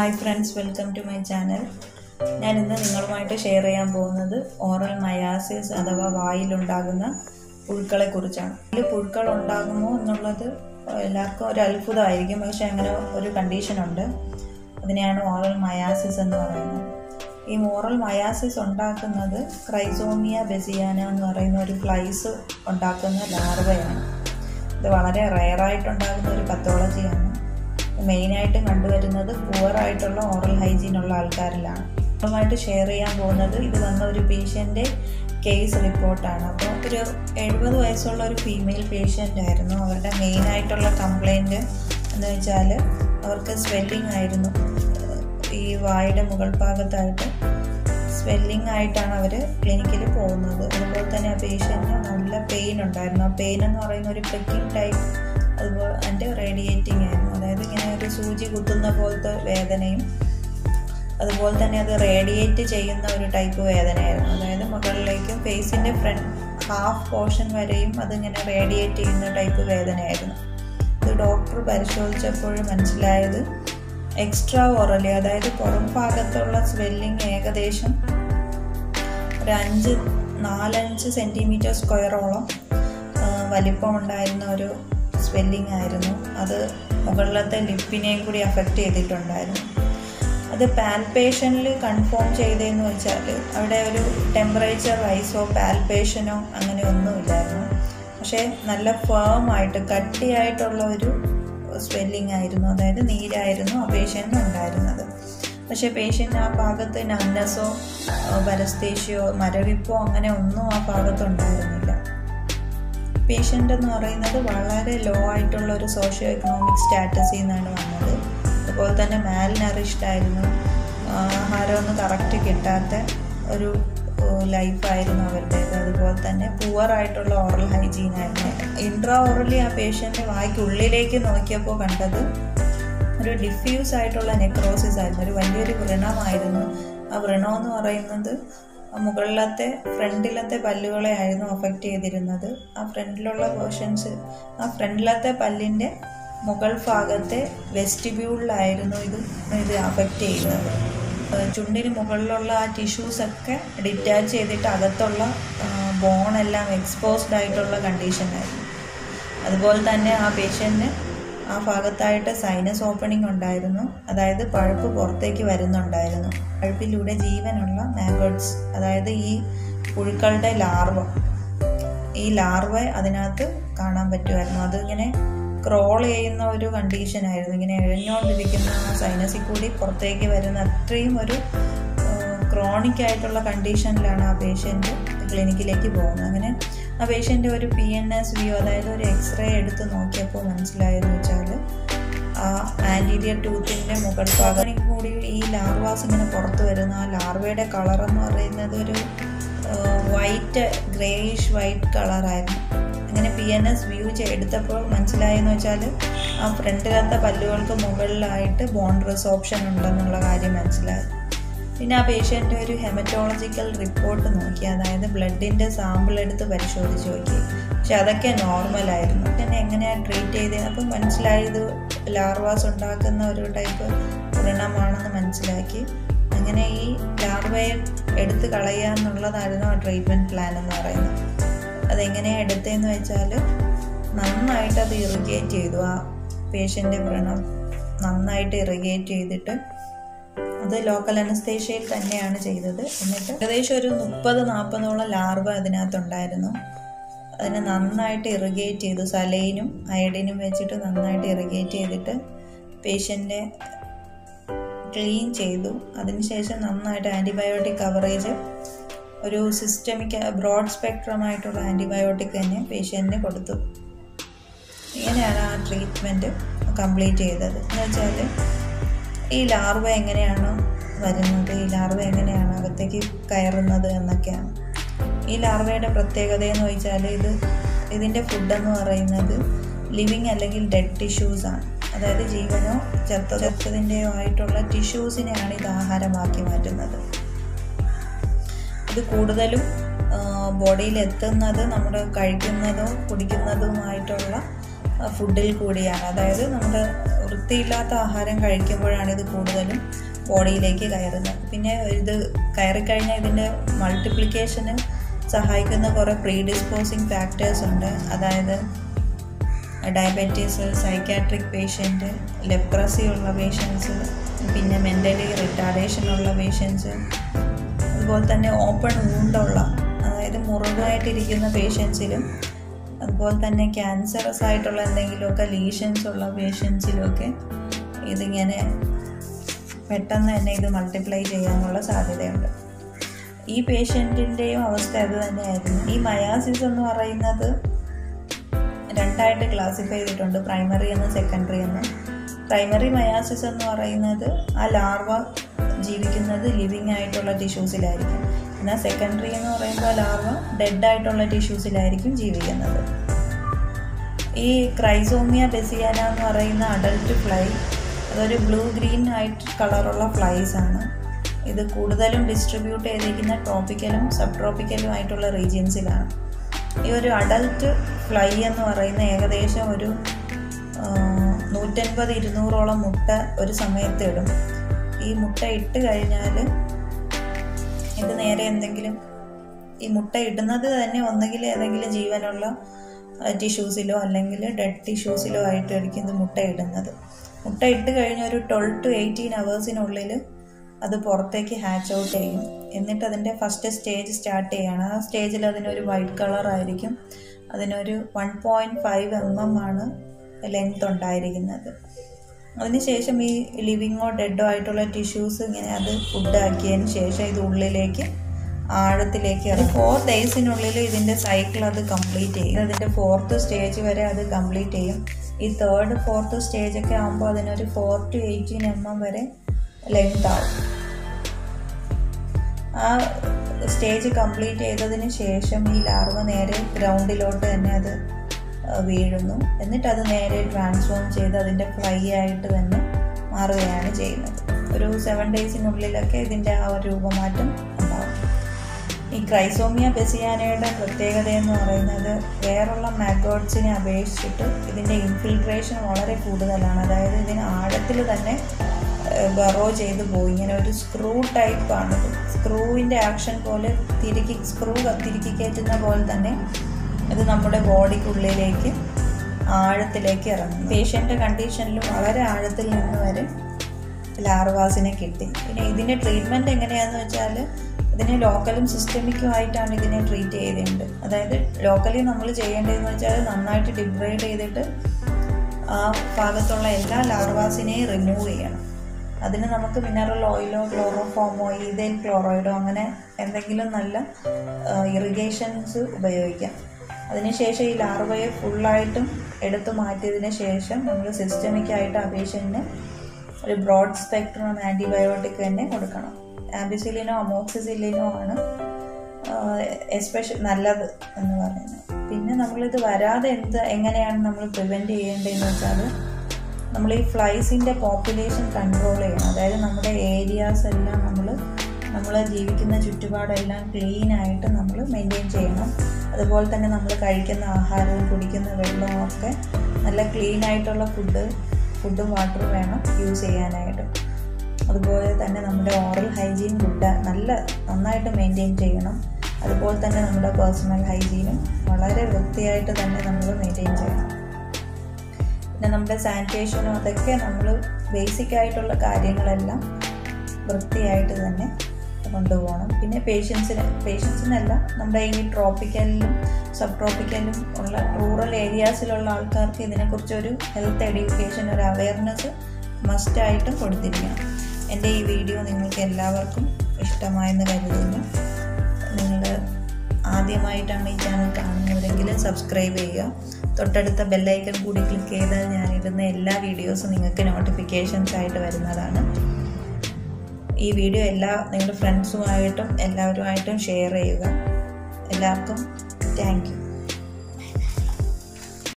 hi friends welcome to my channel ഞാൻ ഇന്ന് നിങ്ങളുമായിട്ട് ഷെയർ ചെയ്യാൻ പോകുന്നത് ഓറൽ മയാസിസ് അഥവാ വായിലുണ്ടാകുന്ന പുഴുക്കളെ കുറിച്ചാണ് ഇതിൽ പുഴുക്കൾ ഉണ്ടാകുമോ എന്നുള്ളത് എല്ലാവർക്കും ഒരു അത്ഭുതമായിരിക്കും പക്ഷെ അങ്ങനെ ഒരു കണ്ടീഷൻ ഉണ്ട് അതിനെയാണ് ഓറൽ മയാസിസ് എന്ന് പറയുന്നത് ഈ മോറൽ മയാസിസ് ഉണ്ടാക്കുന്നത് ക്രൈസോമിയ ബെസിയാന എന്ന് പറയുന്ന ഒരു ഫ്ലൈസ് ഉണ്ടാക്കുന്ന ലാർവയാണ് ഇത് വളരെ റെയറായിട്ടുണ്ടാകുന്ന ഒരു പത്തോളജിയാണ് മെയിനായിട്ടും കണ്ടുവരുന്നത് പുവറായിട്ടുള്ള ഓറൽ ഹൈജീൻ ഉള്ള ആൾക്കാരിലാണ് അതുമായിട്ട് ഷെയർ ചെയ്യാൻ പോകുന്നത് ഇത് വന്ന ഒരു പേഷ്യൻ്റെ കേസ് റിപ്പോർട്ടാണ് അപ്പോൾ ഒരു എഴുപത് വയസ്സുള്ള ഒരു ഫീമെയിൽ പേഷ്യൻ്റ് ആയിരുന്നു അവരുടെ മെയിനായിട്ടുള്ള കംപ്ലൈൻറ്റ് എന്ന് വെച്ചാൽ അവർക്ക് സ്വെല്ലിംഗ് ആയിരുന്നു ഈ വായുടെ മുകൾ ഭാഗത്തായിട്ട് സ്വെല്ലിംഗ് ആയിട്ടാണ് അവർ ക്ലിനിക്കിൽ പോകുന്നത് അതുപോലെ തന്നെ ആ പേഷ്യൻറ്റിന് നല്ല പെയിൻ ഉണ്ടായിരുന്നു ആ പെയിൻ എന്ന് പറയുന്ന ഒരു പ്രിക്കിംഗ് ടൈപ്പ് അതുപോലെ അതിൻ്റെ റേഡിയേറ്റിംഗ് ആയിരുന്നു അതായത് ഇങ്ങനെ ഒരു സൂചി കുത്തുന്ന പോലത്തെ വേദനയും അതുപോലെ തന്നെ അത് റേഡിയേറ്റ് ചെയ്യുന്ന ഒരു ടൈപ്പ് വേദനയായിരുന്നു അതായത് മുകളിലേക്കും ഫേസിൻ്റെ ഫ്രണ്ട് ഹാഫ് പോർഷൻ വരെയും അതിങ്ങനെ റേഡിയേറ്റ് ചെയ്യുന്ന ടൈപ്പ് വേദനയായിരുന്നു ഇത് ഡോക്ടർ പരിശോധിച്ചപ്പോൾ മനസ്സിലായത് എക്സ്ട്രാ ഓറലി അതായത് പുറം ഭാഗത്തുള്ള സ്വെല്ലിങ് ഏകദേശം ഒരു അഞ്ച് നാലഞ്ച് സെൻറ്റിമീറ്റർ സ്ക്വയറോളം വലിപ്പം ഉണ്ടായിരുന്ന ഒരു സ്വെല്ലിംഗ് ആയിരുന്നു അത് മുകളിലത്തെ ലിപ്പിനെയും കൂടി അഫക്റ്റ് ചെയ്തിട്ടുണ്ടായിരുന്നു അത് പാൽപേഷനിൽ കൺഫേം ചെയ്തതെന്ന് വെച്ചാൽ അവിടെ ഒരു ടെമ്പറേച്ചർ റൈസോ പാൽപേഷനോ അങ്ങനെ ഒന്നുമില്ലായിരുന്നു പക്ഷേ നല്ല ഫേം ആയിട്ട് കട്ടിയായിട്ടുള്ള ഒരു സ്വെല്ലിംഗ് ആയിരുന്നു അതായത് നീരായിരുന്നു ആ പേഷ്യൻറ്റിന് ഉണ്ടായിരുന്നത് പക്ഷേ പേഷ്യൻ്റ് ആ ഭാഗത്ത് നന്നസോ പരസ്തേഷ്യോ മരവിപ്പോ അങ്ങനെ ഒന്നും ആ ഭാഗത്ത് ഉണ്ടായിരുന്നില്ല പേഷ്യൻ്റ് എന്ന് പറയുന്നത് വളരെ ലോ ആയിട്ടുള്ള ഒരു സോഷ്യോ എക്കണോമിക് സ്റ്റാറ്റസിൽ നിന്നാണ് വന്നത് അതുപോലെ തന്നെ മാൽ നറിഷ്ഡ് ആയിരുന്നു ആഹാരമൊന്നും കറക്റ്റ് കിട്ടാത്ത ഒരു ലൈഫായിരുന്നു അവരുടേത് അതുപോലെ തന്നെ പുവർ ആയിട്ടുള്ള ഓറൽ ഹൈജീൻ ആയിരുന്നു ഇൻട്രാ ഓറലി ആ പേഷ്യൻ്റ് വായ്ക്കുള്ളിലേക്ക് നോക്കിയപ്പോൾ കണ്ടത് ഒരു ഡിഫ്യൂസ് ആയിട്ടുള്ള നെക്രോസിസ് ആയിരുന്നു ഒരു വലിയൊരു വ്രണമായിരുന്നു ആ വ്രണം എന്ന് പറയുന്നത് മുകളിലത്തെ ഫ്രണ്ടിലത്തെ പല്ലുകളെ ആയിരുന്നു അഫക്റ്റ് ചെയ്തിരുന്നത് ആ ഫ്രണ്ടിലുള്ള പോർഷൻസ് ആ ഫ്രണ്ടിലത്തെ പല്ലിൻ്റെ മുകൾ ഭാഗത്തെ വെസ്റ്റിബ്യൂളിലായിരുന്നു ഇത് ഇത് അഫക്റ്റ് ചെയ്യുന്നത് ചുണ്ടിന് മുകളിലുള്ള ആ ടിഷ്യൂസൊക്കെ ഡിറ്റാച്ച് ചെയ്തിട്ട് അകത്തുള്ള ബോണെല്ലാം എക്സ്പോസ്ഡ് ആയിട്ടുള്ള കണ്ടീഷനായിരുന്നു അതുപോലെ തന്നെ ആ പേഷ്യൻറ്റിന് ആ ഭാഗത്തായിട്ട് സൈനസ് ഓപ്പണിംഗ് ഉണ്ടായിരുന്നു അതായത് പഴുപ്പ് പുറത്തേക്ക് വരുന്നുണ്ടായിരുന്നു പഴുപ്പിലൂടെ ജീവനുള്ള മാഗോട്സ് അതായത് ഈ പുഴുക്കളുടെ ലാർവ ഈ ലാർവ അതിനകത്ത് കാണാൻ പറ്റുമായിരുന്നു അതിങ്ങനെ ക്രോൾ ചെയ്യുന്ന ഒരു കണ്ടീഷനായിരുന്നു ഇങ്ങനെ എഴഞ്ഞുകൊണ്ടിരിക്കുന്ന ആ സൈനസിൽ കൂടി പുറത്തേക്ക് വരുന്ന അത്രയും ഒരു ക്രോണിക് ആയിട്ടുള്ള കണ്ടീഷനിലാണ് ആ പേഷ്യൻ്റ് ക്ലിനിക്കിലേക്ക് പോകുന്നത് അങ്ങനെ ആ പേഷ്യൻ്റെ ഒരു പി എൻ എസ് വ്യൂ അതായത് ഒരു എക്സ്റേ എടുത്ത് നോക്കിയപ്പോൾ മനസ്സിലായെന്ന് വെച്ചാൽ ആ ആൻറ്റീരിയർ ടൂത്തിൻ്റെ മുകൾ ഭാഗം കൂടി ഈ ലാർവാസ് ഇങ്ങനെ പുറത്ത് വരുന്ന ആ ലാർവയുടെ കളർ എന്ന് പറയുന്നത് ഒരു വൈറ്റ് ഗ്രേയിഷ് വൈറ്റ് കളറായിരുന്നു അങ്ങനെ പി എൻ എസ് വ്യൂ എടുത്തപ്പോൾ മനസ്സിലായെന്ന് വെച്ചാൽ ആ ഫ്രണ്ടിലത്തെ പല്ലുകൾക്ക് മുകളിലായിട്ട് ബോൺ റിസോപ്ഷൻ ഉണ്ടെന്നുള്ള കാര്യം മനസ്സിലായി പിന്നെ ആ പേഷ്യൻ്റെ ഒരു ഹെമറ്റോളജിക്കൽ റിപ്പോർട്ട് നോക്കി അതായത് ബ്ലഡിൻ്റെ സാമ്പിൾ എടുത്ത് പരിശോധിച്ച് നോക്കി പക്ഷെ അതൊക്കെ നോർമലായിരുന്നു പിന്നെ എങ്ങനെയാണ് ട്രീറ്റ് ചെയ്തത് അപ്പം മനസ്സിലായത് ലാർവാസ് ഉണ്ടാക്കുന്ന ഒരു ടൈപ്പ് വ്രണമാണെന്ന് മനസ്സിലാക്കി അങ്ങനെ ഈ ലാർവയെ എടുത്ത് കളയുക എന്നുള്ളതായിരുന്നു ആ ട്രീറ്റ്മെൻറ്റ് പ്ലാൻ എന്ന് പറയുന്നത് അതെങ്ങനെയാണ് എടുത്തതെന്ന് വെച്ചാൽ നന്നായിട്ട് അത് ഇറിഗേറ്റ് ചെയ്തു ആ പേഷ്യൻ്റെ വ്രണം നന്നായിട്ട് ഇറിഗേറ്റ് ചെയ്തിട്ട് അത് ലോക്കൽ അനസ്തേഷ്യയിൽ തന്നെയാണ് ചെയ്തത് എന്നിട്ട് ഏകദേശം ഒരു മുപ്പത് നാൽപ്പതോളം ലാർവ അതിനകത്തുണ്ടായിരുന്നു അതിനെ നന്നായിട്ട് ഇറിഗേറ്റ് ചെയ്തു സലൈനും അയഡിനും വെച്ചിട്ട് നന്നായിട്ട് ഇറിഗേറ്റ് ചെയ്തിട്ട് പേഷ്യൻ്റെ ക്ലീൻ ചെയ്തു അതിനുശേഷം നന്നായിട്ട് ആൻറ്റിബയോട്ടിക് കവറേജ് ഒരു സിസ്റ്റമിക് ബ്രോഡ് സ്പെക്ട്രം ആയിട്ടുള്ള ആൻറ്റിബയോട്ടിക് തന്നെ പേഷ്യൻറ്റിന് കൊടുത്തു ഇങ്ങനെയാണ് ആ ട്രീറ്റ്മെൻറ്റ് കംപ്ലീറ്റ് ചെയ്തത് എന്ന് വെച്ചാൽ ഈ ലാർവ എങ്ങനെയാണ് വരുന്നത് ഈ ലാർവ എങ്ങനെയാണ് അകത്തേക്ക് കയറുന്നത് എന്നൊക്കെയാണ് ഈ ലാർവയുടെ പ്രത്യേകത എന്ന് വെച്ചാൽ ഇത് ഇതിൻ്റെ ഫുഡെന്ന് പറയുന്നത് ലിവിങ് അല്ലെങ്കിൽ ഡെഡ് ടിഷ്യൂസ് ആണ് അതായത് ജീവനോ ചത്ത ചത്തതിൻ്റെയോ ആയിട്ടുള്ള ടിഷ്യൂസിനെയാണ് ഇത് ആഹാരമാക്കി മാറ്റുന്നത് ഇത് കൂടുതലും ബോഡിയിൽ എത്തുന്നത് നമ്മൾ കഴിക്കുന്നതോ കുടിക്കുന്നതുമായിട്ടുള്ള ഫുഡിൽ കൂടിയാണ് അതായത് നമ്മുടെ വൃത്തിയില്ലാത്ത ആഹാരം കഴിക്കുമ്പോഴാണ് ഇത് കൂടുതലും ബോഡിയിലേക്ക് കയറുന്നത് പിന്നെ ഇത് കയറിക്കഴിഞ്ഞാൽ ഇതിൻ്റെ മൾട്ടിപ്ലിക്കേഷന് സഹായിക്കുന്ന കുറേ പ്രീ ഡിസ്പോസിങ് ഫാക്ടേഴ്സ് ഉണ്ട് അതായത് ഡയബറ്റീസ് സൈക്കാട്രിക് പേഷ്യൻറ്റ് ലെപ്രസി ഉള്ള പേഷ്യൻസ് പിന്നെ മെൻ്റലി റിട്ടാർഡേഷൻ ഉള്ള പേഷ്യൻസ് അതുപോലെ തന്നെ ഓപ്പൺ വൂണ്ടുള്ള അതായത് മുറിവായിട്ടിരിക്കുന്ന പേഷ്യൻസിലും അതുപോലെ തന്നെ ക്യാൻസറസ് ആയിട്ടുള്ള എന്തെങ്കിലുമൊക്കെ ലീഷൻസ് ഉള്ള പേഷ്യൻസിലുമൊക്കെ ഇതിങ്ങനെ പെട്ടെന്ന് തന്നെ ഇത് മൾട്ടിപ്ലൈ ചെയ്യാനുള്ള സാധ്യതയുണ്ട് ഈ പേഷ്യൻറ്റിൻ്റെയും അവസ്ഥ അത് തന്നെയായിരുന്നു ഈ മയാസിസ് എന്ന് പറയുന്നത് രണ്ടായിട്ട് ക്ലാസിഫൈ ചെയ്തിട്ടുണ്ട് പ്രൈമറി എന്ന് സെക്കൻഡറി എന്ന് പ്രൈമറി മയാസിസ് എന്ന് പറയുന്നത് ആ ലാർവ ജീവിക്കുന്നത് ലിവിങ് ആയിട്ടുള്ള ടിഷ്യൂസിലായിരിക്കും എന്നാൽ സെക്കൻഡറി എന്ന് പറയുമ്പോൾ ലാർവ ഡെഡ് ആയിട്ടുള്ള ടിഷ്യൂസിലായിരിക്കും ജീവിക്കുന്നത് ഈ ക്രൈസോമിയ ബെസിയാന എന്ന് പറയുന്ന അഡൽട്ട് ഫ്ലൈ അതൊരു ബ്ലൂ ഗ്രീൻ ആയിട്ട് കളറുള്ള ഫ്ലൈസ് ആണ് ഇത് കൂടുതലും ഡിസ്ട്രിബ്യൂട്ട് ചെയ്തിരിക്കുന്ന ട്രോപ്പിക്കലും സബ് ട്രോപ്പിക്കലും ആയിട്ടുള്ള റീജിയൻസിലാണ് ഈ ഒരു അഡൽട്ട് ഫ്ലൈ എന്ന് പറയുന്ന ഏകദേശം ഒരു നൂറ്റൻപത് ഇരുന്നൂറോളം മുട്ട ഒരു സമയത്ത് ഇടും ഈ മുട്ട ഇട്ട് കഴിഞ്ഞാൽ ഇത് നേരെ എന്തെങ്കിലും ഈ മുട്ട ഇടുന്നത് തന്നെ ഒന്നുകിൽ ഏതെങ്കിലും ജീവനുള്ള ടിഷ്യൂസിലോ അല്ലെങ്കിൽ ഡെഡ് ടിഷ്യൂസിലോ ആയിട്ടായിരിക്കും ഇത് മുട്ട ഇടുന്നത് മുട്ട ഇട്ട് കഴിഞ്ഞ ഒരു ട്വൽവ് ടു എയ്റ്റീൻ അവേഴ്സിനുള്ളിൽ അത് പുറത്തേക്ക് ഹാച്ച് ഔട്ട് ചെയ്യും എന്നിട്ട് അതിൻ്റെ ഫസ്റ്റ് സ്റ്റേജ് സ്റ്റാർട്ട് ചെയ്യാണ് ആ സ്റ്റേജിൽ അതിനൊരു വൈറ്റ് കളർ ആയിരിക്കും അതിനൊരു one point five M M ആണ് ലെങ്ത് ഉണ്ടായിരിക്കുന്നത് അതിനുശേഷം ഈ ലിവിങ്ങോ ഡെഡോ ആയിട്ടുള്ള ടിഷ്യൂസ് ഇങ്ങനെ അത് ഫുഡാക്കിയതിന് ശേഷം ഇത് ഉള്ളിലേക്ക് ആഴത്തിലേക്ക് ഇറങ്ങും ഫോർ ഡേയ്സിനുള്ളിൽ ഇതിൻ്റെ സൈക്കിൾ അത് കംപ്ലീറ്റ് ചെയ്യും അതിൻ്റെ ഫോർത്ത് സ്റ്റേജ് വരെ അത് കംപ്ലീറ്റ് ചെയ്യും ഈ തേർഡ് ഫോർത്ത് സ്റ്റേജ് ഒക്കെ ആകുമ്പോൾ അതിനൊരു four to eighteen M M വരെ ലെങ്ത് ആവും ആ സ്റ്റേജ് കംപ്ലീറ്റ് ചെയ്തതിന് ശേഷം ഈ ലാർവ നേരെ ഗ്രൗണ്ടിലോട്ട് തന്നെ അത് വീഴുന്നു എന്നിട്ട് അത് നേരെ ട്രാൻസ്ഫോം ചെയ്ത് അതിൻ്റെ ഫ്ലൈ ആയിട്ട് തന്നെ മാറുകയാണ് ചെയ്യുന്നത് ഒരു സെവൻ ഡേയ്സിനുള്ളിലൊക്കെ ഇതിൻ്റെ ആ ഒരു രൂപമാറ്റം ഉണ്ടാവും ഈ ക്രൈസോമിയ ബെസിയാനയുടെ പ്രത്യേകത എന്ന് പറയുന്നത് വേറുള്ള മാഗോഡ്സിനെ അപേക്ഷിച്ചിട്ട് ഇതിൻ്റെ ഇൻഫിൽട്രേഷൻ വളരെ കൂടുതലാണ് അതായത് ഇതിന് ആഴത്തിൽ തന്നെ ബറോ ചെയ്ത് പോയി ഇങ്ങനെ ഒരു സ്ക്രൂ ടൈപ്പാണ് സ്ക്രൂവിൻ്റെ ആക്ഷൻ പോലെ തിരുക്കി സ്ക്രൂ തിരുക്കി കയറ്റുന്ന പോലെ തന്നെ ഇത് നമ്മുടെ ബോഡിക്കുള്ളിലേക്ക് ആഴത്തിലേക്ക് ഇറങ്ങും പേഷ്യൻ്റെ കണ്ടീഷനിൽ വളരെ ആഴത്തിൽ നിന്ന് വരെ ലാർവാസിനെ കിട്ടി പിന്നെ ഇതിൻ്റെ ട്രീറ്റ്മെൻറ്റ് എങ്ങനെയാണെന്ന് വെച്ചാൽ ഇതിനെ ലോക്കലും സിസ്റ്റമിക്കും ആയിട്ടാണ് ഇതിനെ ട്രീറ്റ് ചെയ്തേണ്ടത് അതായത് ലോക്കലി നമ്മൾ ചെയ്യേണ്ടതെന്ന് വെച്ചാൽ നന്നായിട്ട് ഡിബ്രൈഡ് ചെയ്തിട്ട് ആ ഭാഗത്തുള്ള എല്ലാ ലാർവാസിനെയും റിമൂവ് ചെയ്യണം അതിന് നമുക്ക് മിനറൽ ഓയിലോ ക്ലോറോഫോമോ ഈതേൽ ക്ലോറോയിഡോ അങ്ങനെ എന്തെങ്കിലും നല്ല ഇറിഗേഷൻസ് ഉപയോഗിക്കാം അതിനുശേഷം ഈ ലാർവയെ ഫുള്ളായിട്ടും എടുത്തു മാറ്റിയതിന് ശേഷം നമ്മൾ സിസ്റ്റമിക്കായിട്ട് ആ പേഷ്യൻറ്റിന് ഒരു ബ്രോഡ് സ്പെക്ട്രം ആൻറ്റിബയോട്ടിക് തന്നെ കൊടുക്കണം ആംബിസിലിനോ അമോക്സിസിലിനോ ആണ് എസ്പെഷ്യൽ നല്ലത് എന്ന് പറയുന്നത് പിന്നെ നമ്മളിത് വരാതെ എന്ത് എങ്ങനെയാണ് നമ്മൾ പ്രിവെൻറ്റ് ചെയ്യേണ്ടതെന്ന് വെച്ചാൽ നമ്മൾ ഈ ഫ്ലൈസിൻ്റെ പോപ്പുലേഷൻ കൺട്രോൾ ചെയ്യണം അതായത് നമ്മുടെ ഏരിയാസ് എല്ലാം നമ്മൾ നമ്മൾ ജീവിക്കുന്ന ചുറ്റുപാടെല്ലാം ക്ലീൻ ആയിട്ട് നമ്മൾ മെയിൻറ്റെയിൻ ചെയ്യണം അതുപോലെ തന്നെ നമ്മൾ കഴിക്കുന്ന ആഹാരവും കുടിക്കുന്ന വെള്ളവും ഒക്കെ നല്ല ക്ലീൻ ആയിട്ടുള്ള ഫുഡ് ഫുഡും വാട്ടറും വേണം യൂസ് ചെയ്യാനായിട്ട് അതുപോലെ തന്നെ നമ്മുടെ ഓറൽ ഹൈജീൻ ഫുഡ് നല്ല നന്നായിട്ട് മെയിൻറ്റെയിൻ ചെയ്യണം അതുപോലെ തന്നെ നമ്മുടെ പേഴ്സണൽ ഹൈജീനും വളരെ വൃത്തിയായിട്ട് തന്നെ നമ്മൾ മെയിൻറ്റെയിൻ ചെയ്യണം പിന്നെ നമ്മുടെ സാനിറ്റേഷനും അതൊക്കെ നമ്മൾ ബേസിക് ആയിട്ടുള്ള കാര്യങ്ങളെല്ലാം വൃത്തിയായിട്ട് തന്നെ കൊണ്ടുപോകണം പിന്നെ പേഷ്യൻസിന് പേഷ്യൻസിനല്ല നമ്മുടെ ഈ ട്രോപ്പിക്കലിലും സബ് ട്രോപ്പിക്കലിലും ഉള്ള റൂറൽ ഏരിയാസിലുള്ള ആൾക്കാർക്ക് ഇതിനെക്കുറിച്ചൊരു ഹെൽത്ത് എഡ്യൂക്കേഷൻ ഒരു അവയർനെസ് മസ്റ്റായിട്ടും കൊടുത്തിരിക്കണം എൻ്റെ ഈ വീഡിയോ നിങ്ങൾക്ക് എല്ലാവർക്കും ഇഷ്ടമായെന്ന് കരുതുന്നു നിങ്ങൾ ആദ്യമായിട്ടാണ് ഈ ചാനൽ കാണുന്നവരെങ്കിൽ സബ്സ്ക്രൈബ് ചെയ്യുക തൊട്ടടുത്ത ബെല്ലൈക്കൺ കൂടി ക്ലിക്ക് ചെയ്താൽ ഞാനിടുന്ന എല്ലാ വീഡിയോസും നിങ്ങൾക്ക് നോട്ടിഫിക്കേഷൻസ് ആയിട്ട് വരുന്നതാണ് ഈ വീഡിയോ എല്ലാ നിങ്ങളുടെ ഫ്രണ്ട്സുമായിട്ടും എല്ലാവരുമായിട്ടും ഷെയർ ചെയ്യുക എല്ലാവർക്കും താങ്ക് യു